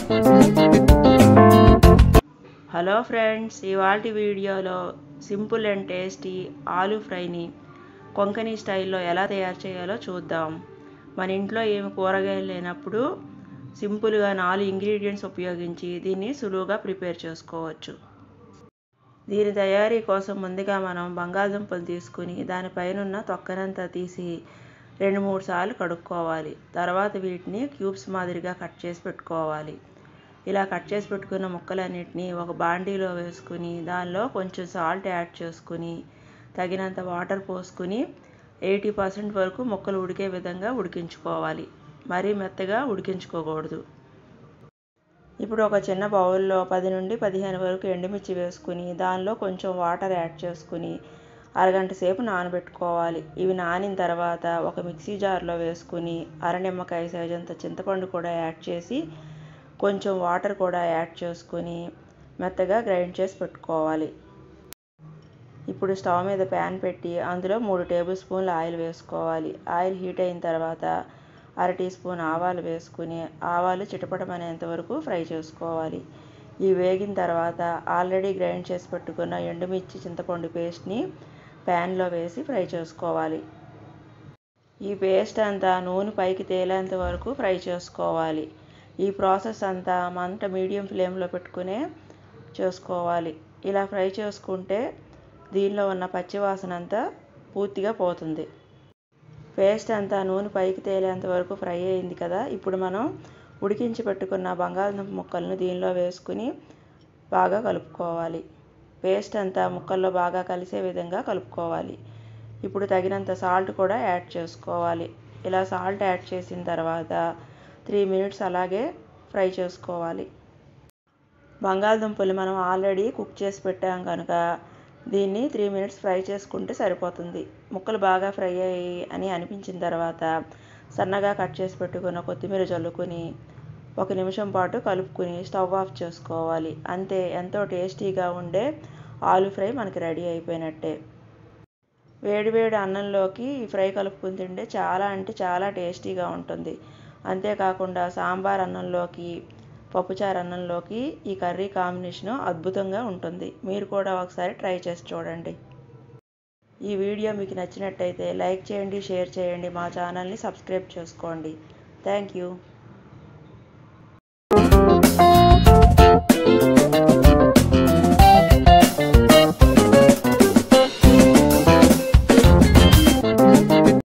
hello friends ఇవాళ వీడియోలో simple and tasty ఆలూ ఫ్రైని కొంకణి స్టైల్లో ఎలా తయారు చేయాలో చూద్దాం మన ఇంట్లో ఏమి కూరగాయలు లేనప్పుడు సింపుల్గా నాలుగు ఇంగ్రీడియంట్స్ ఉపయోగించి దీన్ని సులువుగా ప్రిపేర్ చేసుకోవచ్చు దీని తయారీ కోసం ముందుగా మనం బంగాళదుంపలు తీసుకుని దానిపైన ఉన్న తొక్కనంతా తీసి రెండు మూడు సార్లు కడుక్కోవాలి తర్వాత వీటిని క్యూబ్స్ మాదిరిగా కట్ చేసి పెట్టుకోవాలి ఇలా కట్ చేసి పెట్టుకున్న ముక్కలన్నిటిని ఒక బాండీలో వేసుకుని దానిలో కొంచెం సాల్ట్ యాడ్ చేసుకుని తగినంత వాటర్ పోసుకుని ఎయిటీ పర్సెంట్ వరకు ముక్కలు ఉడికే విధంగా ఉడికించుకోవాలి మరీ మెత్తగా ఉడికించుకోకూడదు ఇప్పుడు ఒక చిన్న బౌల్లో పది నుండి పదిహేను వరకు ఎండుమిర్చి వేసుకుని దానిలో కొంచెం వాటర్ యాడ్ చేసుకుని అరగంట సేపు నానబెట్టుకోవాలి ఇవి నానిన తర్వాత ఒక మిక్సీ జార్లో వేసుకుని అర నిమ్మకాయ సైజ్ అంత చింతపండు కూడా యాడ్ చేసి కొంచెం వాటర్ కూడా యాడ్ చేసుకుని మెత్తగా గ్రైండ్ చేసి పెట్టుకోవాలి ఇప్పుడు స్టవ్ మీద ప్యాన్ పెట్టి అందులో మూడు టేబుల్ స్పూన్ల ఆయిల్ వేసుకోవాలి ఆయిల్ హీట్ అయిన తర్వాత అర టీ స్పూన్ ఆవాలు వేసుకుని ఆవాలు చిటపటమనేంత వరకు ఫ్రై చేసుకోవాలి ఈ వేగిన తర్వాత ఆల్రెడీ గ్రైండ్ చేసి పెట్టుకున్న ఎండుమిర్చి చింతపండు పేస్ట్ని ప్యాన్లో వేసి ఫ్రై చేసుకోవాలి ఈ పేస్ట్ అంతా నూనె పైకి తేలేంత వరకు ఫ్రై చేసుకోవాలి ఈ ప్రాసెస్ అంతా మంట మీడియం ఫ్లేమ్లో పెట్టుకునే చేసుకోవాలి ఇలా ఫ్రై చేసుకుంటే దీనిలో ఉన్న పచ్చివాసన అంతా పూర్తిగా పోతుంది పేస్ట్ అంతా నూనె పైకి తేలేంత వరకు ఫ్రై అయింది కదా ఇప్పుడు మనం ఉడికించి పెట్టుకున్న బంగాళదుంప ముక్కలను దీనిలో వేసుకుని బాగా కలుపుకోవాలి పేస్ట్ అంతా ముక్కల్లో బాగా కలిసే విధంగా కలుపుకోవాలి ఇప్పుడు తగినంత సాల్ట్ కూడా యాడ్ చేసుకోవాలి ఇలా సాల్ట్ యాడ్ చేసిన తర్వాత త్రీ మినిట్స్ అలాగే ఫ్రై చేసుకోవాలి బంగాళదుంపలు మనం ఆల్రెడీ కుక్ చేసి పెట్టాం కనుక దీన్ని త్రీ మినిట్స్ ఫ్రై చేసుకుంటే సరిపోతుంది ముక్కలు బాగా ఫ్రై అయ్యి అని అనిపించిన తర్వాత సన్నగా కట్ చేసి పెట్టుకున్న కొత్తిమీర చల్లుకుని ఒక నిమిషం పాటు కలుపుకుని స్టవ్ ఆఫ్ చేసుకోవాలి అంతే ఎంతో టేస్టీగా ఉండే ఆలు ఫ్రై మనకి రెడీ అయిపోయినట్టే వేడివేడి అన్నంలోకి ఈ ఫ్రై కలుపుకుని తింటే చాలా అంటే చాలా టేస్టీగా ఉంటుంది అంతేకాకుండా సాంబార్ అన్నంలోకి పప్పుచారు అన్నంలోకి ఈ కర్రీ కాంబినేషన్ అద్భుతంగా ఉంటుంది మీరు కూడా ఒకసారి ట్రై చేసి చూడండి ఈ వీడియో మీకు నచ్చినట్టయితే లైక్ చేయండి షేర్ చేయండి మా ఛానల్ని సబ్స్క్రైబ్ చేసుకోండి థ్యాంక్ యూ